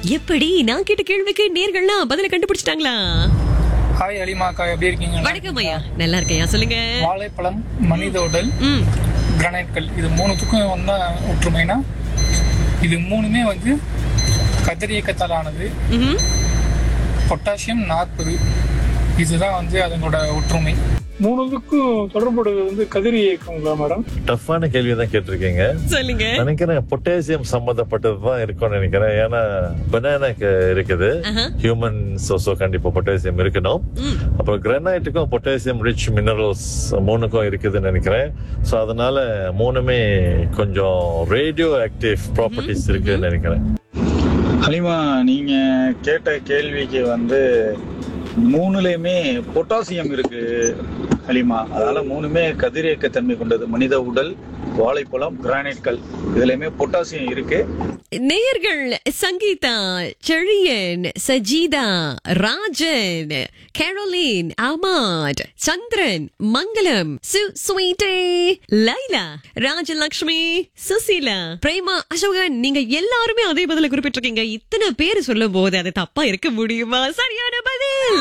எப்படி நான் கேட்ட கேள்விக்கு நேர்கள்லாம் பதில கண்டுபிடிச்சிட்டாங்களா ஹாய் அலிமாக்கா எப்படி இருக்கீங்க வணக்கம் ஐயா நல்லா இருக்கேன் சொல்லுங்க வாழைப்பழம் மனித உடல் ம் கிரானைட்கள் இது மூணுத்துக்கும் வந்தா ஒற்றுமைனா இது மூணுமே வந்து கதிரியக்கத்தால் ஆனது ம்ஹும். பொட்டாசியம் நாற்பது இதுதான் வந்து அதனோட ஒற்றுமை மூணுத்துக்கும் தொடர்புடையது வந்து கதிர் இயக்கங்களா மேடம் டஃப்பான கேள்வி தான் கேட்டிருக்கீங்க சொல்லுங்க நினைக்கிறேன் பொட்டாசியம் சம்பந்தப்பட்டது தான் இருக்கும்னு நினைக்கிறேன் ஏன்னா பனானாக்கு இருக்குது ஆஹா. ஹியூமன் சோசோ கண்டிப்பா பொட்டாசியம் இருக்கணும் ம். அப்புறம் கிரானைட்டுக்கும் பொட்டாசியம் ரிச் மினரல்ஸ் மூணுக்கும் இருக்குதுன்னு நினைக்கிறேன் ஸோ அதனால மூணுமே கொஞ்சம் ரேடியோ ஆக்டிவ் ப்ராப்பர்ட்டிஸ் இருக்குன்னு நினைக்கிறேன் ஹலிமா நீங்க கேட்ட கேள்விக்கு வந்து மூணுலயுமே பொட்டாசியம் இருக்கு ஹலிமா அதனால மூணுமே கதிரியக்கத்தன்மை கொண்டது மனித உடல் வாழைப்பழம் கிரானைட்கள் இதுலயுமே பொட்டாசியம் இருக்கு நேயர்கள் சங்கீதா செழியன் சஜீதா ராஜன் கேரோலின் அமாட் சந்திரன் மங்களம் சு ஸ்வீட்டே லைலா ராஜலக்ஷ்மி சுசீலா பிரேமா அசோகன் நீங்க எல்லாருமே அதே பதில குறிப்பிட்டிருக்கீங்க இத்தனை பேர் சொல்லும் போது அது தப்பா இருக்க முடியுமா சரியான பதில்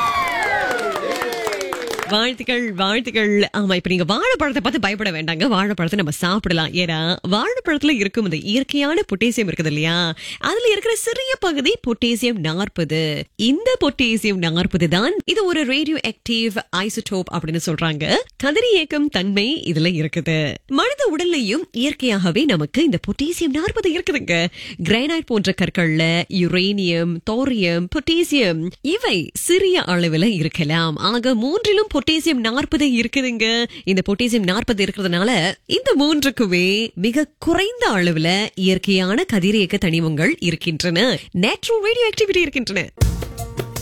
வாழ்த்துக்கள் வாழ்த்துக்கள் ஆமா இப்ப நீங்க வாழைப்பழத்தை பார்த்து பயப்பட வேண்டாங்க வாழைப்பழத்தை நம்ம சாப்பிடலாம் ஏன்னா வாழைப்பழத்துல இருக்கும் இந்த இயற்கையான பொட்டேசியம் இருக்குது இல்லையா அதுல இருக்கிற சிறிய பகுதி பொட்டேசியம் நாற்பது இந்த பொட்டேசியம் நாற்பது தான் இது ஒரு ரேடியோ ஆக்டிவ் ஐசோடோப் அப்படின்னு சொல்றாங்க கதிரியக்கம் தன்மை இதுல இருக்குது மனித உடல்லையும் இயற்கையாகவே நமக்கு இந்த பொட்டேசியம் நாற்பது இருக்குதுங்க கிரானைட் போன்ற கற்கள்ல யுரேனியம் தோரியம் பொட்டேசியம் இவை சிறிய அளவுல இருக்கலாம் ஆக மூன்றிலும் பொட்டேசியம் நாற்பது இருக்குதுங்க இந்த பொட்டேசியம் நாற்பது இருக்கிறதுனால இந்த மூன்றுக்குமே மிக குறைந்த அளவுல இயற்கையான கதிரியக்க தனிமங்கள் இருக்கின்றன நேட்ரோ ரேடியோ ஆக்டிவிட்டி இருக்கின்றன